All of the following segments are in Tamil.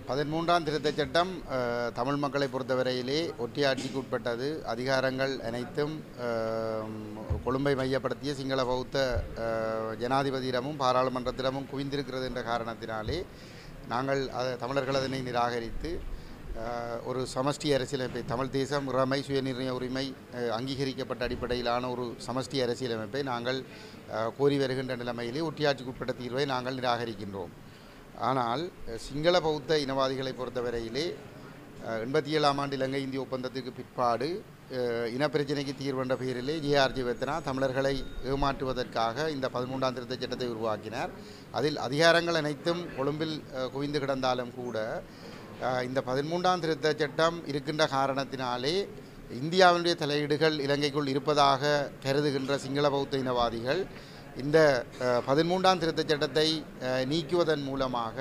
பதிமூன்றாம் திருத்தச் சட்டம் அஹ், தமிழ் மக்களை பொறுத்தவரையிலே ஒற்றையாட்சிக்கு உட்பட்டது அதிகாரங்கள் அனைத்தும் அஹ், கொழும்பை மையப்படுத்திய சிங்கள பௌத்த அஹ், ஜனாதிபதியிடமும் பாராளுமன்றத்திடமும் குவிந்திருக்கிறது என்ற காரணத்தினாலே நாங்கள் அதை தமிழர்கள் அதனை நிராகரித்து அஹ், ஒரு சமஷ்டி அரசியலமைப்பை தமிழ் தேசம் இறமை சுயநிர்ணய உரிமை அஹ், அங்கீகரிக்கப்பட்ட அடிப்படையிலான ஒரு சமஷ்டி அரசியலமைப்பை நாங்கள் அஹ், கோரி வருகின்ற நிலைமையிலே ஒற்றையாட்சிக்கு உட்பட்ட தீர்வை நாங்கள் நிராகரிக்கின்றோம் ஆனால் அஹ், சிங்கள பௌத்த இனவாதிகளை பொறுத்தவரையிலே அஹ், எண்பத்தி ஏழாம் ஆண்டு இலங்கை இந்திய ஒப்பந்தத்துக்கு பிற்பாடு அஹ், இனப்பிரச்சினைக்கு தீர்வென்ற பெயரிலே ஜேஆர்ஜி வெத்தனா தமிழர்களை ஏமாற்றுவதற்காக இந்த பதிமூன்றாம் திருத்தச் சட்டத்தை உருவாக்கினார் அதில் அதிகாரங்கள் அனைத்தும் கொழும்பில் அஹ், குவிந்து கிடந்தாலும் கூட அஹ், இந்த பதிமூன்றாம் திருத்தச் சட்டம் இருக்கின்ற காரணத்தினாலே இந்தியாவினுடைய தலையீடுகள் இலங்கைக்குள் இருப்பதாக கருதுகின்ற சிங்கள பௌத்த இனவாதிகள் இந்த அஹ், பதிமூன்றாம் திருத்தச் சட்டத்தை அஹ், நீக்குவதன் மூலமாக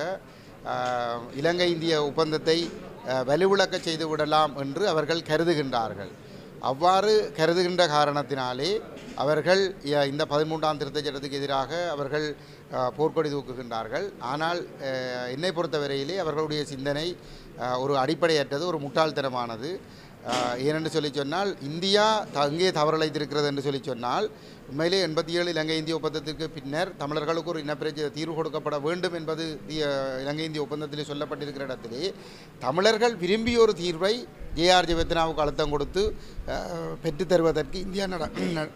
அஹ், இலங்கை இந்திய ஒப்பந்தத்தை அஹ், வலுவிழக்க செய்து விடலாம் என்று அவர்கள் கருதுகின்றார்கள் அவ்வாறு கருதுகின்ற காரணத்தினாலே அவர்கள் அஹ், இந்த பதிமூன்றாம் திருத்தச் சட்டத்துக்கு எதிராக அவர்கள் அஹ், போர்க்கொடி தூக்குகின்றார்கள் ஆனால் அஹ், என்னை பொறுத்தவரையிலே அவர்களுடைய சிந்தனை அஹ், ஒரு அடிப்படையற்றது ஒரு முட்டாள்தனமானது ஆஹ் ஏனென்று சொல்லி சொன்னால் இந்தியா அங்கே தவறழைத்திருக்கிறது என்று சொல்லி சொன்னால் உண்மையிலே எண்பத்தி ஏழு இலங்கை இந்திய ஒப்பந்தத்திற்கு பின்னர் தமிழர்களுக்கு ஒரு இனப்பிரச்சனை தீர்வு கொடுக்கப்பட வேண்டும் என்பது தி- இலங்கை இந்திய ஒப்பந்தத்திலே சொல்லப்பட்டிருக்கிற இடத்திலே தமிழர்கள் விரும்பிய ஒரு தீர்வை ஜேஆர் ஜெயவர்த்தனாவுக்கு அழுத்தம் கொடுத்து ஆஹ், பெற்றுத் தருவதற்கு இந்தியா நட ந-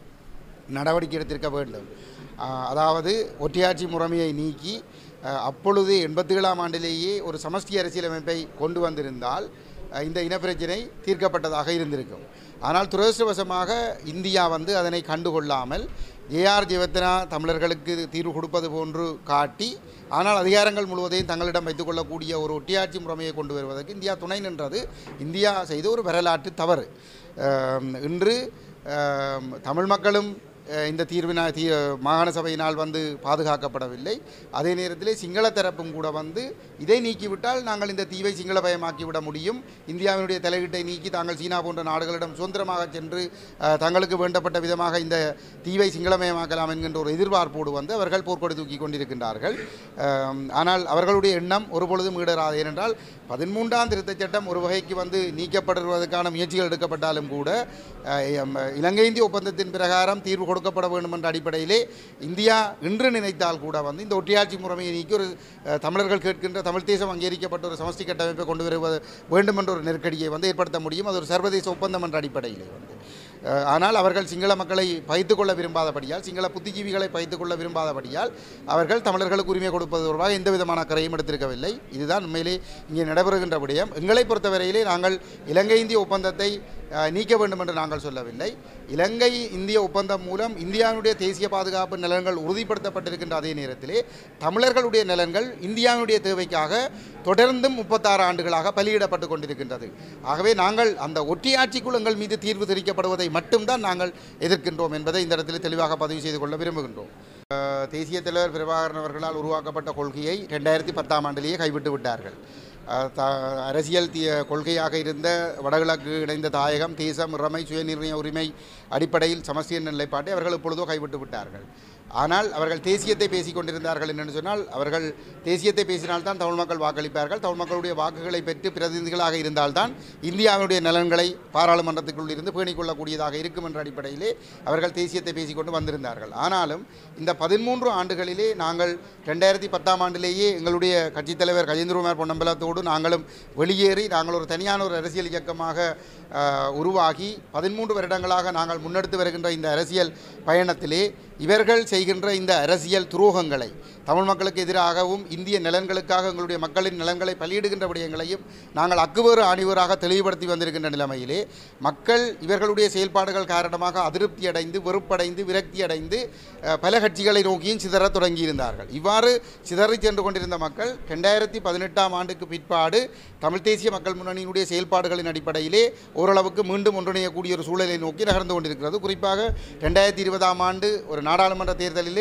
நடவடிக்கை எடுத்திருக்க வேண்டும் ஆஹ் அதாவது ஒற்றையாட்சி முறைமையை நீக்கி ஆஹ் அப்பொழுது எண்பத்தி ஏழாம் ஆண்டிலேயே ஒரு சமஷ்டி அரசியலமைப்பை கொண்டு வந்திருந்தால் ஆஹ் இந்த இனப்பிரச்சினை தீர்க்கப்பட்டதாக இருந்திருக்கும் ஆனால் துரதிருஷ்டவசமாக இந்தியா வந்து அதனை கண்டுகொள்ளாமல் ஏஆர் ஜீவத்தனா தமிழர்களுக்கு தீர்வு கொடுப்பது போன்று காட்டி ஆனால் அதிகாரங்கள் முழுவதையும் தங்களிடம் வைத்துக்கொள்ளக்கூடிய ஒரு ஒட்டியாட்சி முறைமையை கொண்டு வருவதற்கு இந்தியா துணை நின்றது இந்தியா செய்த ஒரு வரலாற்று தவறு ஆம், இன்று ஆம், தமிழ் மக்களும் அஹ், இந்த தீர்வினால் தீ மாகாண சபையினால் வந்து பாதுகாக்கப்படவில்லை அதே நேரத்தில் சிங்கள தரப்பும் கூட வந்து இதை நீக்கிவிட்டால் நாங்கள் இந்த தீவை சிங்களபயமாக்கி விட முடியும் இந்தியாவினுடைய தலையீட்டை நீக்கி தாங்கள் சீனா போன்ற நாடுகளிடம் சுதந்திரமாக சென்று அஹ், தங்களுக்கு வேண்டப்பட்ட விதமாக இந்த தீவை சிங்களமயமாக்கலாம் என்கின்ற ஒரு எதிர்பார்ப்போடு வந்து அவர்கள் போர்க்கொடி தூக்கி கொண்டிருக்கின்றார்கள் ஆம், ஆனால் அவர்களுடைய எண்ணம் ஒருபொழுதும் ஈடராது ஏனென்றால் பதிமூன்றாம் திருத்தச் சட்டம் ஒரு வகைக்கு வந்து நீக்கப்படுவதற்கான முயற்சிகள் எடுக்கப்பட்டாலும் கூட அஹ், எம், இலங்கை இந்திய ஒப்பந்தத்தின் பிரகாரம் தீர்வு கொடுக்கப்பட வேண்டும் என்ற அடிப்படையிலே இந்தியா இன்று நினைத்தால் கூட வந்து இந்த ஒற்றையாட்சி முறைமையை நீக்கி ஒரு அஹ், தமிழர்கள் கேட்கின்ற தமிழ் தேசம் அங்கீகரிக்கப்பட்ட ஒரு சமஷ்டி கட்டமைப்பை கொண்டு வருவது வேண்டும் என்ற ஒரு நெருக்கடியை வந்து ஏற்படுத்த முடியும் அது ஒரு சர்வதேச ஒப்பந்தம் என்ற அடிப்படையிலே வந்து அஹ், ஆனால் அவர்கள் சிங்கள மக்களை பகைத்துக் கொள்ள விரும்பாதபடியால் சிங்கள புத்திஜீவிகளை பகைத்துக் கொள்ள விரும்பாதபடியால் அவர்கள் தமிழர்களுக்கு உரிமை கொடுப்பது தொடர்பாக எந்த விதமான அக்கறையும் எடுத்திருக்கவில்லை இதுதான் உண்மையிலே இங்கே நடைபெறுகின்ற விடயம் எங்களை பொறுத்தவரையிலே நாங்கள் இலங்கை இந்திய ஒப்பந்தத்தை அஹ், நீக்க வேண்டும் என்று நாங்கள் சொல்லவில்லை இலங்கை இந்திய ஒப்பந்தம் மூலம் இந்தியாவினுடைய தேசிய பாதுகாப்பு நலன்கள் உறுதிப்படுத்தப்பட்டிருக்கின்ற அதே நேரத்திலே தமிழர்களுடைய நலன்கள் இந்தியாவினுடைய தேவைக்காக தொடர்ந்தும் முப்பத்தாறு ஆண்டுகளாக பலியிடப்பட்டு கொண்டிருக்கின்றது ஆகவே நாங்கள் அந்த ஒற்றையாட்சிக்குள் எங்கள் மீது தீர்வு தெரிவிக்கப்படுவதை மட்டும்தான் நாங்கள் எதிர்க்கின்றோம் என்பதை இந்த இடத்தில் தெளிவாக பதிவு செய்து கொள்ள விரும்புகின்றோம் அஹ், தேசிய தலைவர் பிரபாகரன் அவர்களால் உருவாக்கப்பட்ட கொள்கையை ரெண்டாயிரத்தி பத்தாம் ஆண்டிலேயே கைவிட்டு விட்டார்கள் அஹ், த அரசியல் தீ கொள்கையாக இருந்த வடகிழக்கு இணைந்த தாயகம் தேசம் இறமை சுயநிர்ணய உரிமை அடிப்படையில் சமஸ்டிய நிலைப்பாட்டை அவர்கள் இப்பொழுதோ கைவிட்டு விட்டார்கள் ஆனால் அவர்கள் தேசியத்தை பேசிக் கொண்டிருந்தார்கள் என்று சொன்னால் அவர்கள் தேசியத்தை பேசினால்தான் தமிழ் மக்கள் வாக்களிப்பார்கள் தமிழ் மக்களுடைய வாக்குகளை பெற்று பிரதிநிதிகளாக இருந்தால்தான் இந்தியாவினுடைய நலன்களை பாராளுமன்றத்துக்குள் இருந்து பேணிக் கொள்ளக்கூடியதாக இருக்கும் என்ற அடிப்படையிலே அவர்கள் தேசியத்தை பேசிக்கொண்டு வந்திருந்தார்கள் ஆனாலும் இந்த பதிமூன்று ஆண்டுகளிலே நாங்கள் ரெண்டாயிரத்தி பத்தாம் ஆண்டிலேயே எங்களுடைய கட்சித் தலைவர் கஜேந்திரகுமார் பொன்னம்பலத்தோடு நாங்களும் வெளியேறி நாங்கள் ஒரு தனியான ஒரு அரசியல் இயக்கமாக ஆஹ், உருவாகி பதிமூன்று வருடங்களாக நாங்கள் முன்னெடுத்து வருகின்ற இந்த அரசியல் பயணத்திலே இவர்கள் செய்கின்ற இந்த அரசியல் துரோகங்களை தமிழ் மக்களுக்கு எதிராகவும் இந்திய நலன்களுக்காக எங்களுடைய மக்களின் நலன்களை பலியிடுகின்ற விடயங்களையும் நாங்கள் அக்குவேறு ஆணிவராக தெளிவுபடுத்தி வந்திருக்கின்ற நிலைமையிலே மக்கள் இவர்களுடைய செயல்பாடுகள் காரணமாக அதிருப்தி அடைந்து வெறுப்படைந்து விரக்தி அடைந்து அஹ், பல கட்சிகளை நோக்கியும் சிதறத் தொடங்கியிருந்தார்கள் இவ்வாறு சிதறி சென்று கொண்டிருந்த மக்கள் ரெண்டாயிரத்தி பதினெட்டாம் ஆண்டுக்கு பிற்பாடு தமிழ் தேசிய மக்கள் முன்னணியினுடைய செயல்பாடுகளின் அடிப்படையிலே ஓரளவுக்கு மீண்டும் ஒன்றிணையக்கூடிய ஒரு சூழலை நோக்கி நகர்ந்து கொண்டிருக்கிறது குறிப்பாக ரெண்டாயிரத்தி இருபதாம் ஆண்டு ஒரு நாடாளுமன்ற தேர்தலிலே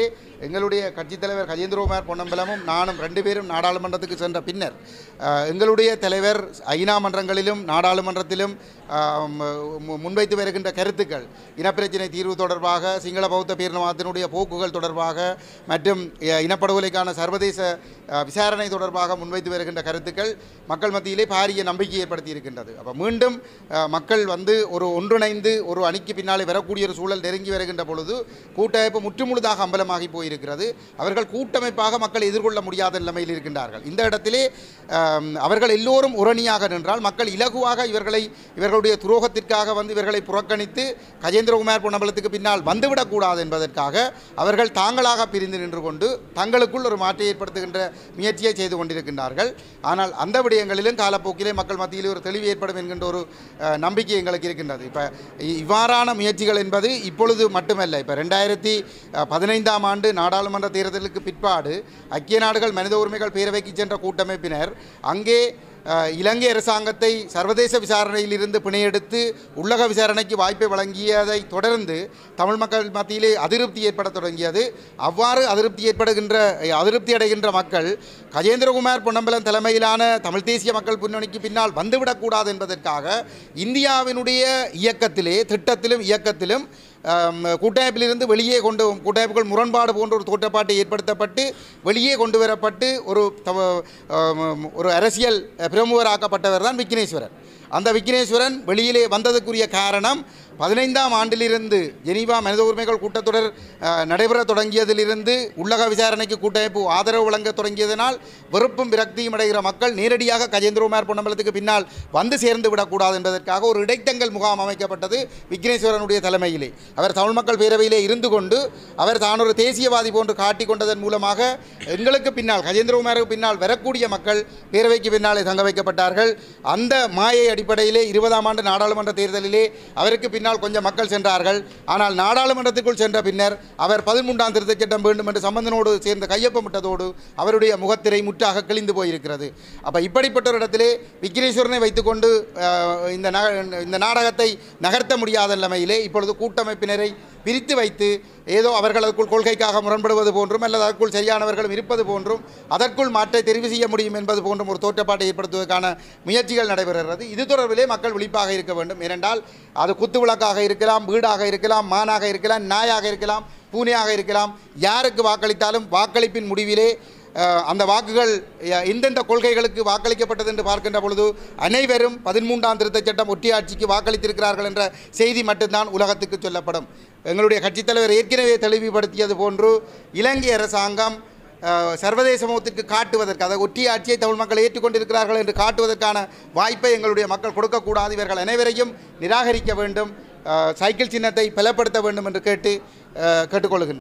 எங்களுடைய கட்சித் தலைவர் கஜேந்திரகுமார் பொன்னம்பலமும் நானும் ரெண்டு பேரும் நாடாளுமன்றத்துக்கு சென்ற பின்னர் அஹ், எங்களுடைய தலைவர் ஐநா மன்றங்களிலும் நாடாளுமன்றத்திலும் ஆஹ், மு- முன்வைத்து வருகின்ற கருத்துக்கள் இனப்பிரச்சினை தீர்வு தொடர்பாக சிங்கள பௌத்த பேரினவாதத்தினுடைய போக்குகள் தொடர்பாக மற்றும் அஹ், இனப்படுகொலைக்கான சர்வதேச அஹ், விசாரணை தொடர்பாக முன்வைத்து வருகின்ற கருத்துக்கள் மக்கள் மத்தியிலே பாரிய நம்பிக்கை ஏற்படுத்தி இருக்கின்றது அப்போ மீண்டும் அஹ், மக்கள் வந்து ஒரு ஒன்றிணைந்து ஒரு அணிக்கு பின்னாலே வரக்கூடிய ஒரு சூழல் நெருங்கி வருகின்ற பொழுது கூட்டமைப்பு முற்றுமுழுதாக அம்பலமாகி போயிருக்கிறது அவர்கள் கூட்டமைப்பாக மக்கள் எதிர்கொள்ள முடியாத நிலைமையில் இருக்கின்றார்கள் இந்த இடத்திலே ஆம், அவர்கள் எல்லோரும் உரணியாக நின்றால் மக்கள் இலகுவாக இவர்களை இவர்களுடைய துரோகத்திற்காக வந்து இவர்களை புறக்கணித்து கஜேந்திரகுமார் பொன்னம்பலத்துக்கு பின்னால் வந்துவிடக்கூடாது என்பதற்காக அவர்கள் தாங்களாக பிரிந்து நின்று கொண்டு தங்களுக்குள் ஒரு மாற்றை ஏற்படுத்துகின்ற முயற்சியை செய்து கொண்டிருக்கின்றார்கள் ஆனால் அந்த விடயங்களிலும் காலப்போக்கிலே மக்கள் மத்தியிலே ஒரு தெளிவு ஏற்படும் என்கின்ற ஒரு அஹ், நம்பிக்கை எங்களுக்கு இருக்கின்றது இப்போ இவ்வாறான முயற்சிகள் என்பது இப்பொழுது மட்டுமல்ல இப்போ ரெண்டாயிரத்தி பதினைந்தாம் ஆண்டு நாடாளுமன்ற தேர்தலுக்கு பிற்பாடு ஐக்கிய நாடுகள் மனித உரிமைகள் பேரவைக்கு சென்ற கூட்டமைப்பினர் அங்கே அஹ், இலங்கை அரசாங்கத்தை சர்வதேச விசாரணையில் இருந்து பிணையெடுத்து உள்ளக விசாரணைக்கு வாய்ப்பை வழங்கியதை தொடர்ந்து தமிழ் மக்கள் மத்தியிலே அதிருப்தி ஏற்பட தொடங்கியது அவ்வாறு அதிருப்தி ஏற்படுகின்ற அதிருப்தி அடைகின்ற மக்கள் கஜேந்திரகுமார் பொன்னம்பலம் தலைமையிலான தமிழ் தேசிய மக்கள் முன்னணிக்கு பின்னால் வந்துவிடக்கூடாது என்பதற்காக இந்தியாவினுடைய இயக்கத்திலே திட்டத்திலும் இயக்கத்திலும் ஆம், கூட்டமைப்பிலிருந்து வெளியே கொண்டு கூட்டமைப்புகள் முரண்பாடு போன்ற ஒரு தோற்றப்பாட்டை ஏற்படுத்தப்பட்டு வெளியே கொண்டு வரப்பட்டு ஒரு தவ- ஆம், ஒரு அரசியல் பிரமுகராக்கப்பட்டவர் தான் விக்னேஸ்வரன் அந்த விக்னேஸ்வரன் வெளியிலே வந்ததுக்குரிய காரணம் பதினைந்தாம் ஆண்டிலிருந்து ஜெனீவா மனித உரிமைகள் கூட்டத்தொடர் அஹ், நடைபெற தொடங்கியதிலிருந்து உள்ளக விசாரணைக்கு கூட்டமைப்பு ஆதரவு வழங்க தொடங்கியதனால் வெறுப்பும் விரக்தியும் அடைகிற மக்கள் நேரடியாக கஜேந்திரகுமார் பொன்னம்பலத்துக்கு பின்னால் வந்து சேர்ந்து விடக்கூடாது என்பதற்காக ஒரு இடைத்தங்கல் முகாம் அமைக்கப்பட்டது விக்னேஸ்வரனுடைய தலைமையிலே அவர் தமிழ் மக்கள் பேரவையிலே இருந்து கொண்டு அவர் தான் ஒரு தேசியவாதி போன்று காட்டிக் கொண்டதன் மூலமாக எங்களுக்கு பின்னால் கஜேந்திரகுமாருக்கு பின்னால் வரக்கூடிய மக்கள் பேரவைக்கு பின்னாலே தங்க வைக்கப்பட்டார்கள் அந்த மாயை அடிப்படையிலே இருபதாம் ஆண்டு நாடாளுமன்ற தேர்தலிலே அவருக்கு பின்னால் கொஞ்சம் மக்கள் சென்றார்கள் ஆனால் நாடாளுமன்றத்துக்குள் சென்ற பின்னர் அவர் பதிமூன்றாம் திருத்தச் சட்டம் வேண்டும் என்று சம்பந்தனோடு சேர்ந்து கையொப்பமிட்டதோடு அவருடைய முகத்திரை முற்றாக கிழிந்து போயிருக்கிறது அப்போ இப்படிப்பட்ட ஒரு இடத்திலே விக்னேஸ்வரனை வைத்துக்கொண்டு அஹ், இந்த நக இந்த நாடகத்தை நகர்த்த முடியாத நிலைமையிலே இப்பொழுது கூட்டமைப்பினரை பிரித்து வைத்து ஏதோ அவர்கள் அதற்குள் கொள்கைக்காக முரண்படுவது போன்றும் அல்லது அதற்குள் சரியானவர்களும் இருப்பது போன்றும் அதற்குள் மாற்றை தெரிவு செய்ய முடியும் என்பது போன்றும் ஒரு தோற்றப்பாட்டை ஏற்படுத்துவதற்கான முயற்சிகள் நடைபெறுகிறது இது தொடர்பிலே மக்கள் விழிப்பாக இருக்க வேண்டும் ஏனென்றால் அது குத்துவிளக்காக இருக்கலாம் வீடாக இருக்கலாம் மானாக இருக்கலாம் நாயாக இருக்கலாம் பூனையாக இருக்கலாம் யாருக்கு வாக்களித்தாலும் வாக்களிப்பின் முடிவிலே அஹ், அந்த வாக்குகள் அஹ், எந்தெந்த கொள்கைகளுக்கு வாக்களிக்கப்பட்டது என்று பார்க்கின்ற பொழுது அனைவரும் பதிமூன்றாம் திருத்தச் சட்டம் ஒட்டியாட்சிக்கு வாக்களித்திருக்கிறார்கள் என்ற செய்தி மட்டும்தான் உலகத்துக்கு சொல்லப்படும் எங்களுடைய கட்சித் தலைவர் ஏற்கனவே தெளிவுபடுத்தியது போன்று இலங்கை அரசாங்கம் அஹ், சர்வதேச சமூகத்திற்கு காட்டுவதற்கு அதை ஒற்றிய ஆட்சியை தமிழ் மக்கள் ஏற்றுக்கொண்டிருக்கிறார்கள் என்று காட்டுவதற்கான வாய்ப்பை எங்களுடைய மக்கள் கொடுக்கக்கூடாது இவர்கள் அனைவரையும் நிராகரிக்க வேண்டும் அஹ், சைக்கிள் சின்னத்தை பலப்படுத்த வேண்டும் என்று கேட்டு அஹ், கேட்டுக்கொள்கின்றனர்